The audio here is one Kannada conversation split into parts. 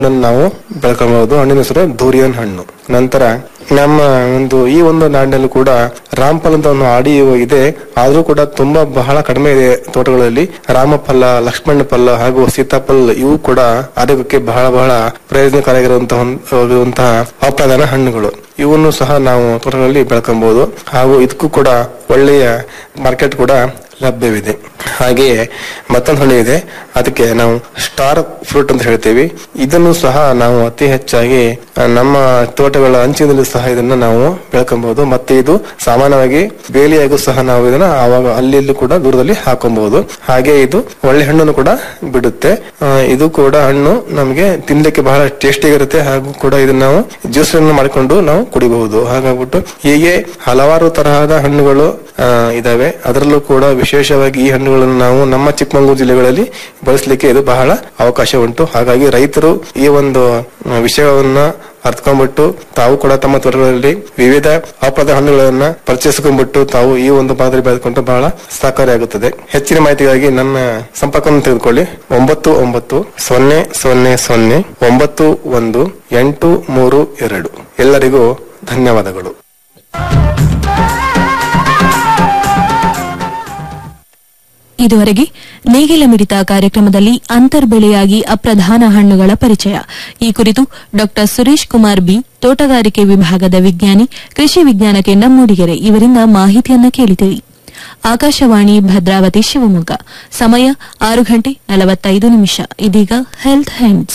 ಹಣ್ಣನ್ನು ನಾವು ಬೆಳ್ಕೊಬಹುದು ಹಣ್ಣಿನ ಹೆಸರು ಧೂರಿಯನ್ ಹಣ್ಣು ನಂತರ ನಮ್ಮ ಒಂದು ಈ ಒಂದು ನಾಡಿನಲ್ಲಿ ಕೂಡ ರಾಮಫಲ ಅಂತ ಒಂದು ಆಡಿ ಇದೆ ಆದ್ರೂ ಕೂಡ ತುಂಬಾ ಬಹಳ ಕಡಿಮೆ ಇದೆ ತೋಟಗಳಲ್ಲಿ ರಾಮಫಲ ಲಕ್ಷ್ಮಣ ಫಲ ಹಾಗೂ ಸೀತಾಫಲ ಇವು ಕೂಡ ಆರೋಗ್ಯಕ್ಕೆ ಬಹಳ ಬಹಳ ಪ್ರಯೋಜನಕಾರಿಯಾಗಿರುವಂತಹ ಅಪ್ರಧಾನ ಹಣ್ಣುಗಳು ಇವನ್ನು ಸಹ ನಾವು ತೋಟಗಳಲ್ಲಿ ಬೆಳ್ಕೊಬಹುದು ಹಾಗೂ ಇದಕ್ಕೂ ಕೂಡ ಒಳ್ಳೆಯ ಮಾರ್ಕೆಟ್ ಕೂಡ ಲಭ್ಯವಿದೆ ಹಾಗೆಯೇ ಮತ್ತೊಂದು ಹಣ್ಣು ಇದೆ ಅದಕ್ಕೆ ನಾವು ಸ್ಟಾರ್ ಫ್ರೂಟ್ ಅಂತ ಹೇಳ್ತೀವಿ ಇದನ್ನು ಸಹ ನಾವು ಅತಿ ಹೆಚ್ಚಾಗಿ ಆ, ನಮ್ಮ ತೋಟಗಳ ಅಂಚಿನಲ್ಲಿ ಸಹ ಇದನ್ನ ನಾವು ಬೆಳ್ಕೊಬಹುದು ಮತ್ತೆ ಇದು ಸಾಮಾನ್ಯವಾಗಿ ಬೇಲಿಯಾಗೂ ಸಹ ನಾವು ಇದನ್ನ ಆವಾಗ ಅಲ್ಲಿ ಇಲ್ಲಿ ಕೂಡ ದೂರದಲ್ಲಿ ಹಾಕೊಬಹುದು ಹಾಗೆ ಇದು ಒಳ್ಳೆ ಹಣ್ಣನ್ನು ಕೂಡ ಬಿಡುತ್ತೆ ಆ, ಇದು ಕೂಡ ಹಣ್ಣು ನಮಗೆ ತಿನ್ಲಿಕ್ಕೆ ಬಹಳ ಟೇಸ್ಟಿಯಾಗಿರುತ್ತೆ ಹಾಗೂ ಕೂಡ ಇದನ್ನ ನಾವು ಜ್ಯೂಸ್ ಅನ್ನು ಮಾಡಿಕೊಂಡು ನಾವು ಕುಡಿಬಹುದು ಹಾಗಾಗ್ಬಿಟ್ಟು ಹೀಗೆ ಹಲವಾರು ತರಹದ ಹಣ್ಣುಗಳು ಆ, ಇದಾವೆ ಅದರಲ್ಲೂ ಕೂಡ ವಿಶೇಷವಾಗಿ ಈ ಹಣ್ಣುಗಳನ್ನು ನಾವು ನಮ್ಮ ಚಿಕ್ಕಮಗಳೂರು ಜಿಲ್ಲೆಗಳಲ್ಲಿ ಬಳಸಲಿಕ್ಕೆ ಇದು ಬಹಳ ಅವಕಾಶ ಉಂಟು ಹಾಗಾಗಿ ರೈತರು ಈ ಒಂದು ಆ, ವಿಷಯವನ್ನ ಅರ್ಥಕೊಂಡ್ಬಿಟ್ಟು ತಾವು ಕೂಡ ತಮ್ಮ ತೋಟಗಳಲ್ಲಿ ವಿವಿಧ ಹಬ್ಬದ ಹಣ್ಣುಗಳನ್ನ ಪರಿಚಯಿಸ್ಕೊಂಡ್ಬಿಟ್ಟು ತಾವು ಈ ಒಂದು ಮಾದರಿ ಬೆಳೆದುಕೊಂಡು ಬಹಳ ಸಹಕಾರಿಯಾಗುತ್ತದೆ ಹೆಚ್ಚಿನ ಮಾಹಿತಿಗಾಗಿ ನನ್ನ ಸಂಪರ್ಕವನ್ನು ತೆಗೆದುಕೊಳ್ಳಿ ಒಂಬತ್ತು ಒಂಬತ್ತು ಸೊನ್ನೆ ಸೊನ್ನೆ ಸೊನ್ನೆ ಒಂಬತ್ತು ಒಂದು ಎಂಟು ಮೂರು ಎರಡು ಎಲ್ಲರಿಗೂ ಧನ್ಯವಾದಗಳು ಇದುವರೆಗೆ ನೇಗಿಲ ಮಿಡಿತ ಕಾರ್ಯಕ್ರಮದಲ್ಲಿ ಅಂತರ್ಬೆಳೆಯಾಗಿ ಅಪ್ರಧಾನ ಹಣ್ಣುಗಳ ಪರಿಚಯ ಈ ಕುರಿತು ಡಾ ಸುರೇಶ್ ಕುಮಾರ್ ಬಿ ತೋಟಗಾರಿಕೆ ವಿಭಾಗದ ವಿಜ್ಞಾನಿ ಕೃಷಿ ವಿಜ್ಞಾನ ಕೇಂದ್ರ ಮೂಡಿಗೆರೆ ಇವರಿಂದ ಮಾಹಿತಿಯನ್ನ ಕೇಳಿದಿರಿ ಆಕಾಶವಾಣಿ ಭದ್ರಾವತಿ ಶಿವಮೊಗ್ಗ ಸಮಯ ಆರು ಗಂಟೆ ನಲವತ್ತೈದು ನಿಮಿಷ ಇದೀಗ health hands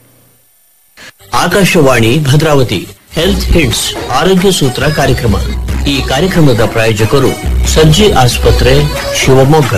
Akashvani Bhadravati health hits ಆರೋಗ್ಯ ಸೂತ್ರ ಕಾರ್ಯಕ್ರಮ ಈ ಕಾರ್ಯಕ್ರಮದ ಪ್ರಾಯೋಜಕರು ಸರ್ಜಿ ಆಸ್ಪತ್ರೆ ಶಿವಮೊಗ್ಗ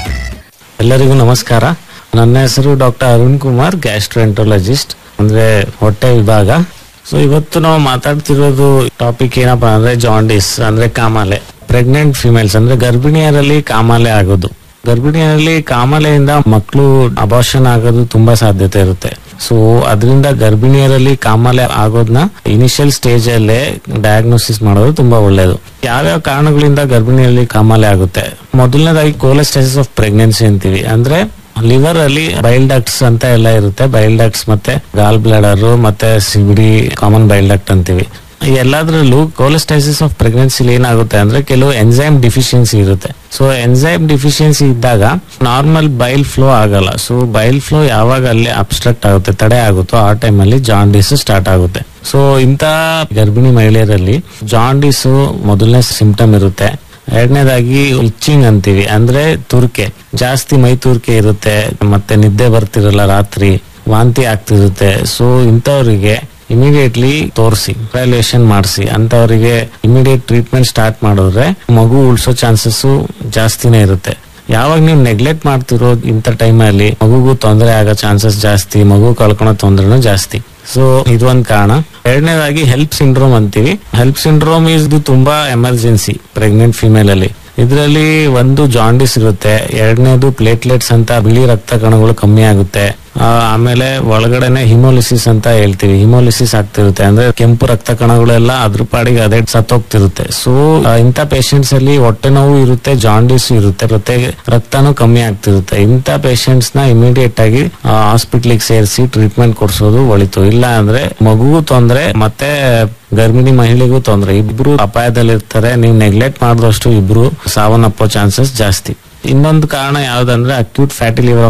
ಎಲ್ಲರಿಗೂ ನಮಸ್ಕಾರ ನನ್ನ ಹೆಸರು ಡಾಕ್ಟರ್ ಅರುಣ್ ಕುಮಾರ್ ಗ್ಯಾಸ್ಟ್ರೆಂಟೊಲಜಿಸ್ಟ್ ಅಂದ್ರೆ ಹೊಟ್ಟೆ ವಿಭಾಗ ಸೊ ಇವತ್ತು ನಾವು ಮಾತಾಡ್ತಿರೋದು ಟಾಪಿಕ್ ಏನಪ್ಪಾ ಅಂದ್ರೆ ಜಾಂಡಿಸ್ ಅಂದ್ರೆ ಕಾಮಾಲೆ ಪ್ರೆಗ್ನೆಂಟ್ ಫಿಮೇಲ್ಸ್ ಅಂದ್ರೆ ಗರ್ಭಿಣಿಯರಲ್ಲಿ ಕಾಮಾಲೆ ಆಗೋದು ಗರ್ಭಿಣಿಯರಲ್ಲಿ ಕಾಮಾಲೆಯಿಂದ ಮಕ್ಕಳು ಅಬಾರ್ಷನ್ ಆಗೋದು ತುಂಬಾ ಸಾಧ್ಯತೆ ಇರುತ್ತೆ ಸೊ ಅದರಿಂದ ಗರ್ಭಿಣಿಯರಲ್ಲಿ ಕಾಮಾಲೆ ಆಗೋದನ್ನ ಇನಿಷಿಯಲ್ ಸ್ಟೇಜ್ ಅಲ್ಲೇ ಡಯಾಗ್ನೋಸಿಸ್ ಮಾಡೋದು ತುಂಬಾ ಒಳ್ಳೆಯದು ಯಾವ್ಯಾವ ಕಾರಣಗಳಿಂದ ಗರ್ಭಿಣಿಯಲ್ಲಿ ಕಾಮಾಲೆ ಆಗುತ್ತೆ ಮೊದಲನೇದಾಗಿ ಕೋಲೆಸ್ಟೈಸಿಸ್ ಆಫ್ ಪ್ರೆಗ್ನೆನ್ಸಿ ಅಂತೀವಿ ಅಂದ್ರೆ ಲಿವರ್ ಅಲ್ಲಿ ಬೈಲ್ ಡಕ್ಟ್ಸ್ ಅಂತ ಎಲ್ಲ ಇರುತ್ತೆ ಬೈಲ್ ಡಕ್ಟ್ಸ್ ಮತ್ತೆ ಗಾಲ್ ಬ್ಲಾಡರ್ ಮತ್ತೆ ಸಿಬಿಡಿ ಕಾಮನ್ ಬೈಲ್ ಡಕ್ಟ್ ಅಂತೀವಿ ಈ ಎಲ್ಲದರಲ್ಲೂ ಕೋಲೆಸ್ಟೈಸಿಸ್ ಆಫ್ ಪ್ರೆಗ್ನೆನ್ಸಿ ಏನಾಗುತ್ತೆ ಅಂದ್ರೆ ಕೆಲವು ಎನ್ಸೈಮ್ ಡಿಫಿಷಿಯನ್ಸಿ ಇರುತ್ತೆ ಸೊ ಎನ್ಸೈಮ್ ಡಿಫಿಷಿಯನ್ಸಿ ಇದ್ದಾಗ ನಾರ್ಮಲ್ ಬೈಲ್ ಫ್ಲೋ ಆಗಲ್ಲ ಸೊ ಬೈಲ್ ಫ್ಲೋ ಯಾವಾಗ ಅಲ್ಲಿ ಅಬ್ಸ್ಟ್ರಕ್ಟ್ ಆಗುತ್ತೆ ತಡೆ ಆಗುತ್ತೋ ಆ ಟೈಮಲ್ಲಿ ಜಾಂಡೀಸ್ ಸ್ಟಾರ್ಟ್ ಆಗುತ್ತೆ ಸೊ ಇಂಥ ಗರ್ಭಿಣಿ ಮಹಿಳೆಯರಲ್ಲಿ ಜಾಂಡೀಸ್ ಮೊದಲನೇ ಸಿಂಪ್ಟಮ್ ಇರುತ್ತೆ ಎರಡನೇದಾಗಿ ಇಚ್ಚಿಂಗ್ ಅಂತೀವಿ ಅಂದ್ರೆ ತುರ್ಕೆ ಜಾಸ್ತಿ ಮೈ ತುರ್ಕೆ ಇರುತ್ತೆ ಮತ್ತೆ ನಿದ್ದೆ ಬರ್ತಿರಲ್ಲ ರಾತ್ರಿ ವಾಂತಿ ಆಗ್ತಿರುತ್ತೆ ಸೊ ಇಂಥವರಿಗೆ ಇಮಿಡಿಯೇಟ್ಲಿ ತೋರಿಸಿ ವ್ಯಾಲ್ಯೂಯೇಷನ್ ಮಾಡಿಸಿ ಅಂತವರಿಗೆ ಇಮಿಡಿಯೇಟ್ ಟ್ರೀಟ್ಮೆಂಟ್ ಸ್ಟಾರ್ಟ್ ಮಾಡಿದ್ರೆ ಮಗು ಉಳಿಸೋ ಚಾನ್ಸಸ್ ಜಾಸ್ತಿನೇ ಇರುತ್ತೆ ಯಾವಾಗ ನೀವು ನೆಗ್ಲೆಕ್ಟ್ ಮಾಡ್ತಿರೋ ಇಂಥ ಟೈಮಲ್ಲಿ ಮಗುಗೂ ತೊಂದರೆ ಆಗೋ ಚಾನ್ಸಸ್ ಜಾಸ್ತಿ ಮಗು ಕಳ್ಕೊಳೋ ತೊಂದರೆನೂ ಜಾಸ್ತಿ ಸೊ ಇದು ಒಂದ್ ಕಾರಣ ಎರಡನೇದಾಗಿ ಹೆಲ್ಪ್ ಸಿಂಡ್ರೋಮ್ ಅಂತೀವಿ ಹೆಲ್ಪ್ ಸಿಂಡ್ರೋಮ್ ಇದು ತುಂಬಾ ಎಮರ್ಜೆನ್ಸಿ ಪ್ರೆಗ್ನೆಂಟ್ ಫಿಮೇಲ್ ಅಲ್ಲಿ ಇದರಲ್ಲಿ ಒಂದು ಜಾಂಡಿಸ್ ಇರುತ್ತೆ ಎರಡನೇದು ಪ್ಲೇಟ್ಲೆಟ್ಸ್ ಅಂತ ಬಿಳಿ ರಕ್ತ ಕಣಗಳು ಕಮ್ಮಿ ಆಗುತ್ತೆ ಆ, ಆಮೇಲೆ ಒಳಗಡೆನೆ ಹಿಮೋಲಿಸಿಸ್ ಅಂತ ಹೇಳ್ತೀವಿ ಹಿಮೋಲಿಸಿಸ್ ಆಗ್ತಿರುತ್ತೆ ಅಂದ್ರೆ ಕೆಂಪು ರಕ್ತ ಕಣಗಳೆಲ್ಲ ಅದ್ರ ಪಾಡಿಗೆ ಅದೇ ಸತ್ತೋಗ್ತಿರುತ್ತೆ ಸೊ ಇಂಥ ಪೇಷಂಟ್ಸ್ ಅಲ್ಲಿ ಹೊಟ್ಟೆ ನೋವು ಇರುತ್ತೆ ಜಾಂಡಿಸ್ ಇರುತ್ತೆ ಜೊತೆಗೆ ರಕ್ತನೂ ಕಮ್ಮಿ ಆಗ್ತಿರುತ್ತೆ ಇಂಥ ಪೇಷಂಟ್ಸ್ ನ ಇಮಿಡಿಯೇಟ್ ಆಗಿ ಹಾಸ್ಪಿಟ್ಲಿಗೆ ಸೇರಿಸಿ ಟ್ರೀಟ್ಮೆಂಟ್ ಕೊಡ್ಸೋದು ಒಳಿತು ಇಲ್ಲ ಅಂದ್ರೆ ಮಗುಗೂ ತೊಂದ್ರೆ ಮತ್ತೆ ಗರ್ಭಿಣಿ ಮಹಿಳೆಗೂ ತೊಂದ್ರೆ ಇಬ್ರು ಅಪಾಯದಲ್ಲಿರ್ತಾರೆ ನೀವು ನೆಗ್ಲೆಕ್ಟ್ ಮಾಡಿದಷ್ಟು ಇಬ್ರು ಸಾವನ್ನಪ್ಪೋ ಚಾನ್ಸಸ್ ಜಾಸ್ತಿ ಇನ್ನೊಂದು ಕಾರಣ ಯಾವ್ದಂದ್ರೆ ಅಕ್ಯೂಟ್ ಫ್ಯಾಟಿ ಲಿವರ್